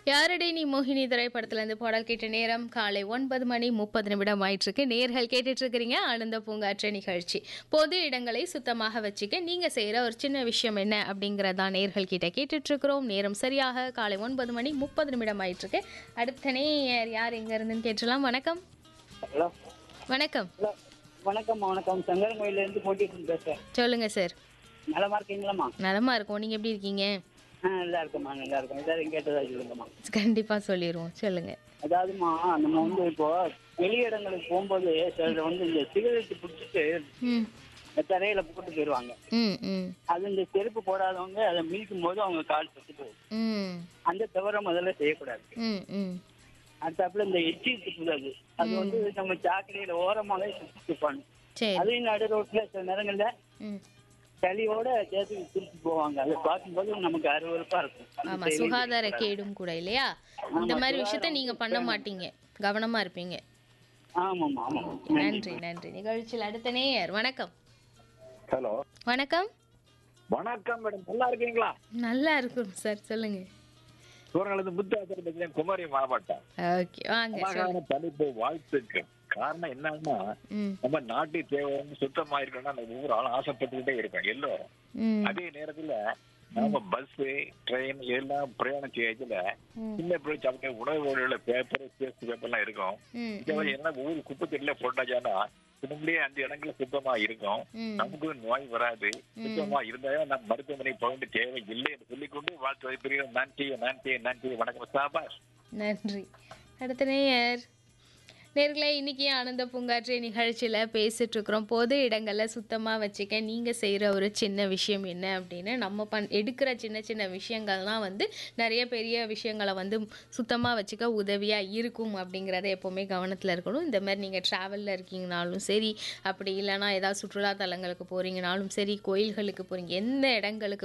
யாரடி நீ மோகினி திரைப்படத்திலிருந்து பாடல் கேட்ட நேரம் காலை ஒன்பது மணி முப்பது நிமிடம் ஆயிட்டிருக்கு நேர்கள் கேட்டுட்டு இருக்கிறீங்க ஆனந்த பூங்காற்று நிகழ்ச்சி பொது இடங்களை சுத்தமாக வச்சுக்க நீங்க செய்யற ஒரு சின்ன விஷயம் என்ன அப்படிங்கறதா நேர்கள் கிட்ட கேட்டுட்டு இருக்கிறோம் நேரம் சரியாக காலை ஒன்பது மணி முப்பது நிமிடம் ஆயிட்டிருக்கு அடுத்த நேயர் யார் எங்க இருந்துன்னு கேட்டலாம் வணக்கம் ஹலோ வணக்கம் ஹலோ வணக்கம் வணக்கம் சங்கரங்கோயில இருந்து போட்டிட்டு பேசுறேன் சொல்லுங்க சார் நலமா இருக்கீங்களாம்மா நலமா இருக்கும் நீங்க எப்படி இருக்கீங்க ஆ நல்லா இருக்கம்மா நல்லா இருக்கும் எல்லாரும் கேட்டதா சொல்லுங்கம்மா கண்டிப்பா சொல்லிடுவோம் சொல்லுங்க அதாவதுமா நம்ம வந்து இப்போ வெளி இடங்களுக்கு போகும்போது சிலர் வந்து இந்த சிகரெட் பிடிச்சிட்டு ம் இந்த தரையில போட்டு போயிடுவாங்க ம் ம் அது இந்த செருப்பு போடாதவங்க அதை மிதிக்கும் போது அவங்க கால் சுட்டு போகும் ம் அந்த தவிர முதல்ல செய்யக்கூடாது ம் ம் அடுத்தாப்புல இந்த எச்சி துப்புறது அது வந்து நம்ம சாக்கடையில ஓரமாவே சுத்தி துப்பாங்க சரி அதையும் நடு ரோட்ல சில நேரங்கள்ல ம் சளியோட சேர்த்து திருப்பி போவாங்க அதை பார்க்கும்போது நமக்கு அருவருப்பா இருக்கும் அந்த ஆமா செயலை சுகாதார செய்யக்கூடாது. கேடும் கூட இல்லையா இந்த மாதிரி விஷயத்த நீங்க பண்ண மாட்டீங்க கவனமா இருப்பீங்க ஆமாம்மா ஆமாம் நன்றி நன்றி நிகழ்ச்சியில் அடுத்த நேயர் வணக்கம் ஹலோ வணக்கம் வணக்கம் மேடம் நல்லா இருக்கீங்களா நல்லா இருக்கும் சார் சொல்லுங்க சூரங்களது முத்தாச்சர் பேசுறேன் குமாரி மாவட்டம் ஓகே வாங்க சொல்லுங்க அழகான தலைப்பு வாழ்த்துக்கள் காரணம் என்னன்னா ம் நம்ம நாட்டு தேவை வந்து சுத்தமா இருக்கணும்னா நம்ம ஒவ்வொரு ஆளும் ஆசைப்பட்டுக்கிட்டே இருக்கோம் எல்லோரும் ம் அதே நேரத்துல நம்ம பஸ் ட்ரெயின் எல்லாம் பிரயாணம் செய்யறதுல ம். சின்ன பிள்ளை சாப்பிட்ட உணவுகளோட பேப்பர் பேஸ்ட் பேப்பர்லாம் இருக்கும் ம் இந்த மாதிரி என்ன ஒவ்வொரு குப்பை தொட்டில போட்டாச்சானா நம்மளே அந்த இடங்கள்ல சுத்தமா இருக்கும் ம் நமக்கு நோய் வராது சுத்தமா இருந்தாலும் நம்ம மருத்துவமனை போக வேண்டிய தேவை இல்லை என்று சொல்லிக்கொண்டு வாழ்த்து வைப்பீர்கள் நன்றி நன்றி நன்றி வணக்கம் சாபாஷ் நன்றி அடுத்த நேயர் நேர்களே இன்னைக்கு ஆனந்த பூங்காற்று நிகழ்ச்சியில் பேசிட்டு இருக்கிறோம் பொது இடங்களை சுத்தமாக வச்சுக்க நீங்கள் செய்கிற ஒரு சின்ன விஷயம் என்ன அப்படின்னு நம்ம பண் எடுக்கிற சின்ன சின்ன விஷயங்கள்லாம் வந்து நிறைய பெரிய விஷயங்களை வந்து சுத்தமாக வச்சுக்க உதவியாக இருக்கும் அப்படிங்கிறத எப்போவுமே கவனத்தில் இருக்கணும் இந்த மாதிரி நீங்கள் ட்ராவலில் இருக்கீங்கனாலும் சரி அப்படி இல்லைன்னா ஏதாவது சுற்றுலா தலங்களுக்கு போகிறீங்கனாலும் சரி கோயில்களுக்கு போகிறீங்க எந்த இடங்களுக்கு